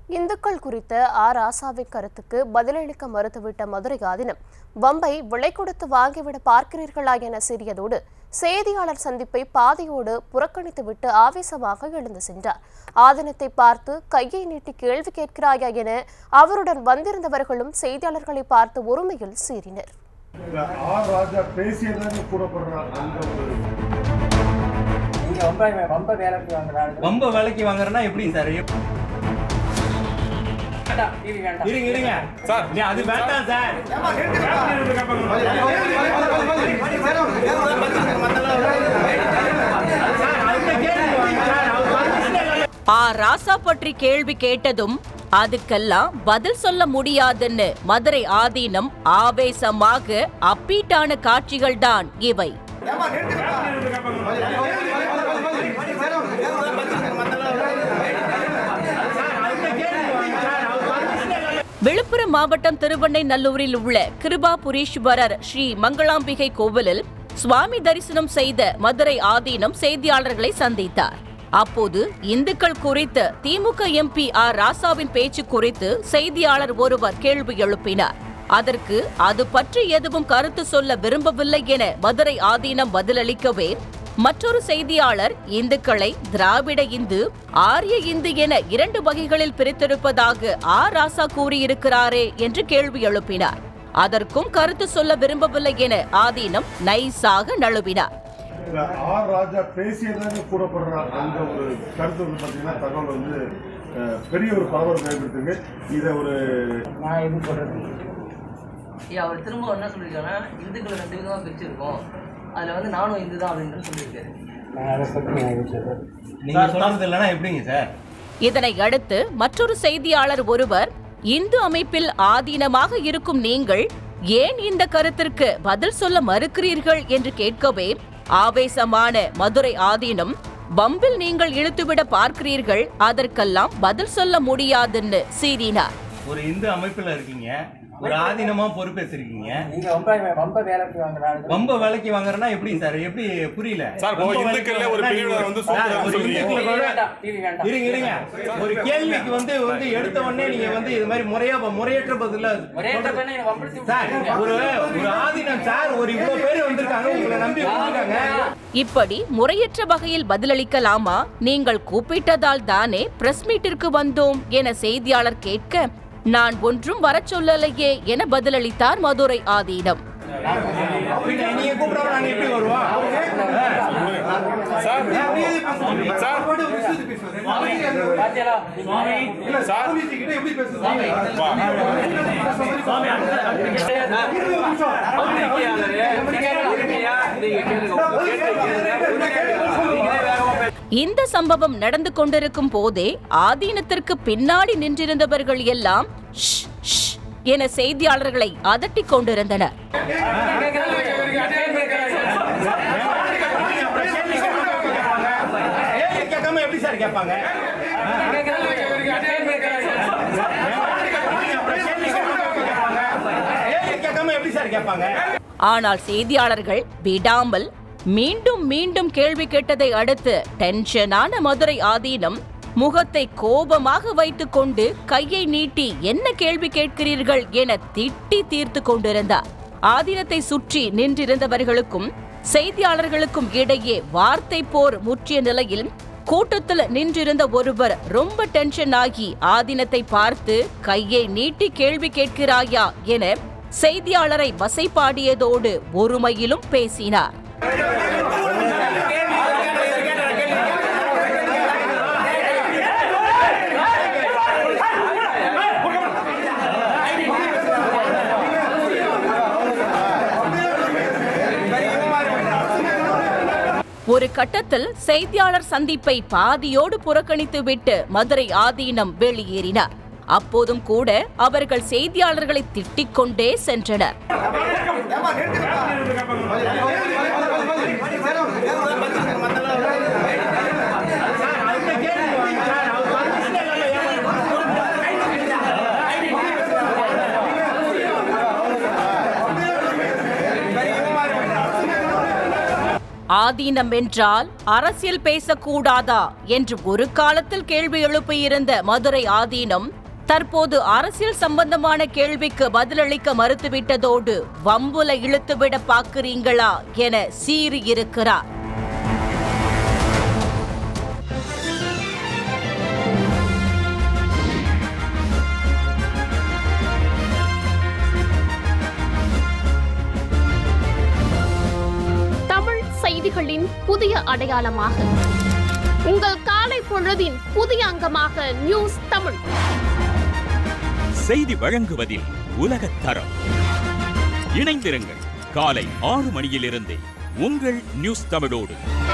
இந்துக்கள் குறித்த ஆர் ராசாவின் கருத்துக்கு பதிலளிக்க மறுத்துவிட்ட மதுரை ஆதினம் வம்பை விலை கொடுத்து வாங்கிவிட பார்க்கிறீர்களா என சீறியதோடு செய்தியாளர் சந்திப்பை பாதையோடு புறக்கணித்துவிட்டு ஆவேசமாக எழுந்து சென்றார் ஆதினத்தை பார்த்து கையை நீட்டி கேள்வி கேட்கிறாயா என அவருடன் வந்திருந்தவர்களும் செய்தியாளர்களை பார்த்து ஒருமையில் சீறினர் இந்த ஆர் ராஜா பேசியதாக கூறப்படுற அந்த ஒரு நீங்க ரொம்ப ரொம்ப வேலைக்கு வாங்குறாங்க ரொம்ப விலைக்கு வாங்குறேன்னா எப்படி சார் வேண்டாம் டிவி வேண்டாம் இருங்க இருங்க சார் அது வேண்டாம் சார் சார், அடுத்த கேள்வி வாங்க சார். அவர் பதில் ஆ ராசா பற்றி கேள்வி கேட்டதும் அதுக்கெல்லாம் பதில் சொல்ல முடியாதுன்னு மதுரை ஆதீனம் ஆவேசமாக அப்பீட்டான காட்சிகள்தான் இவை அடுத்த கேள்வி வாங்க சார். அவர் பதில் விழுப்புரம் மாவட்டம் திருவண்ணைநல்லூரில் உள்ள கிருபாபுரீஸ்வரர் ஸ்ரீ மங்களாம்பிகை கோவிலில் சுவாமி தரிசனம் செய்த மதுரை ஆதீனம் செய்தியாளர்களை சந்தித்தார் அப்போது இந்துக்கள் குறித்து திமுக எம்பி ஆர் ராசாவின் பேச்சு குறித்து செய்தியாளர் ஒருவர் கேள்வி எழுப்பினார் அதற்கு அது பற்றி எதுவும் கருத்து சொல்ல விரும்பவில்லை என மதுரை ஆதீனம் பதிலளிக்கவே மற்றொரு செய்தியாளர் இந்துக்களை திராவிட இந்து ஆரிய இந்து என இரண்டு வகைகளில் பிரித்திருப்பதாக ஆ ராசா கூறியிருக்கிறாரே என்று கேள்வி எழுப்பினார் அதற்கும் கருத்து சொல்ல விரும்பவில்லை என ஆதீனம் நைஸாக நழுவினார் இந்த ஆர் ராஜா பேசியதாக கூறப்படுற அந்த ஒரு கருத்து வந்து பார்த்தீங்கன்னா தகவல் வந்து அஹ், பெரிய ஒரு பரபரப்பு ஏற்படுத்திருக்கு இதை ஒரு நான் எதுவும் சொல்றது ஐயா அவர் திரும்ப என்ன சொல்லியிருக்காருன்னா இந்துக்களை ரெண்டு விதமாக பிரிச்சிருக்கோம் அதில் வந்து நானும் இந்து தான் அப்படின்னு சொல்லியிருக்காரு நான் அதை சொல்லி நான் எதுவும் சொல்றது நீங்க சொல்றது இல்லைன்னா எப்படிங்க சார் இதனை அடுத்து மற்றொரு செய்தியாளர் ஒருவர் இந்து அமைப்பில் ஆதீனமாக இருக்கும் நீங்கள் ஏன் இந்த கருத்திற்கு பதில் சொல்ல மறுக்கிறீர்கள் என்று கேட்கவே ஆவேசமான மதுரை ஆதீனம் பம்பில் நீங்கள் இழுத்துவிட பார்க்கிறீர்கள் அதற்கெல்லாம் பதில் சொல்ல முடியாதுன்னு சீறினார் ஒரு இந்து அமைப்புல இருக்கீங்க ஒரு ஆதீனமா பொறுப்பேற்றிருக்கீங்க நீங்க ரொம்ப ரொம்ப வேலைக்கு வாங்குறாங்க ரொம்ப விலைக்கு வாங்குறேன்னா எப்படி சார் எப்படி புரியல சார், இப்போ ரொம்ப இந்துக்கள்ல விலைக்கு ஒரு வாங்குறேன்னா பிரிவினர் வந்து சார், சோப்பு ஒரு சொல்றீங்க. இந்துக்களை டிவி கூட- வேண்டாம் டிவி வேண்டாம் இருங்க இருங்க ஒரு கேள்விக்கு வந்து வந்து எடுத்த உடனே நீங்க வந்து இது மாதிரி முறையா முறையற்ற பதில ஒரே பண்ணி என்னை வம்பிழுத்து சார் விட்டுருக்கீங்க. ஒரு ஒரு ஆதீனம் சார் ஒரு இவ்வளவு பேர் வந்திருக்காங்க உங்களை நம்பி வந்திருக்காங்க இப்படி முறையற்ற வகையில் பதிலளிக்கலாமா நீங்கள் கூப்பிட்டதால் தானே பிரஸ் மீட்டிற்கு வந்தோம் என செய்தியாளர் கேட்க நான் ஒன்றும் வரச் சொல்லலையே என பதிலளித்தார் மதுரை ஆதீனம் பின்ன நீங்க கூப்பிடாம நாங்க எப்படி வருவோம் சார் சார் பாத்தியாலா? சார் இந்த சம்பவம் நடந்து கொண்டிருக்கும் போதே ஆதீனத்திற்கு பின்னாடி நின்றிருந்தவர்கள் எல்லாம் "ஷ், ஷ்" என செய்தியாளர்களை அதட்டிக் கொண்டிருந்தனர் கேள்வி கேட்காம எப்படி சார் கேட்பாங்க கேள்வி கேட்காம எப்படி சார் கேட்பாங்க ஆனால் செய்தியாளர்கள் விடாமல் மீண்டும் மீண்டும் கேள்வி கேட்டதை அடுத்து டென்ஷனான மதுரை ஆதீனம் முகத்தை கோபமாக வைத்துக்கொண்டு கையை நீட்டி என்ன கேள்வி கேட்கிறீர்கள் என திட்டி தீர்த்து கொண்டிருந்தார் ஆதீனத்தை சுற்றி நின்றிருந்தவர்களுக்கும் செய்தியாளர்களுக்கும் இடையே வார்த்தை போர் முற்றிய நிலையில் கூட்டத்தில் நின்றிருந்த ஒருவர் ரொம்ப டென்ஷன் ஆகி ஆதீனத்தை பார்த்து கையை நீட்டி கேள்வி கேட்கிறாயா என செய்தியாளரை வசைபாடியதோடு ஒருமையிலும் பேசினார் ஒரு கட்டத்தில் செய்தியாளர் சந்திப்பை பாதியோடு புறக்கணித்துவிட்டு மதுரை ஆதீனம் வெளியேறினார் அப்போதும் கூட அவர்கள் செய்தியாளர்களை திட்டிக் கொண்டே சென்றனர் சார் அடுத்த கேள்வி வாங்க சார் அவர் பதில் ஆதீனம் என்றால் அரசியல் பேசக்கூடாதா என்று ஒரு காலத்தில் கேள்வி எழுப்பியிருந்த மதுரை ஆதீனம் தற்போது அரசியல் சம்பந்தமான கேள்விக்கு பதிலளிக்க மறுத்துவிட்டதோடு வம்புல இழுத்துவிட பார்க்கிறீங்களா என சீறியிருக்கிறார் தமிழ் செய்திகளின் புதிய அடையாளமாக உங்கள் காலை பொழுதின் புதிய அங்கமாக நியூஸ் தமிழ் செய்தி வழங்குவதில் உலகத் தரம் இணைந்திருங்கள் காலை ஆறு மணியிலிருந்தே உங்கள் நியூஸ் தமிழோடு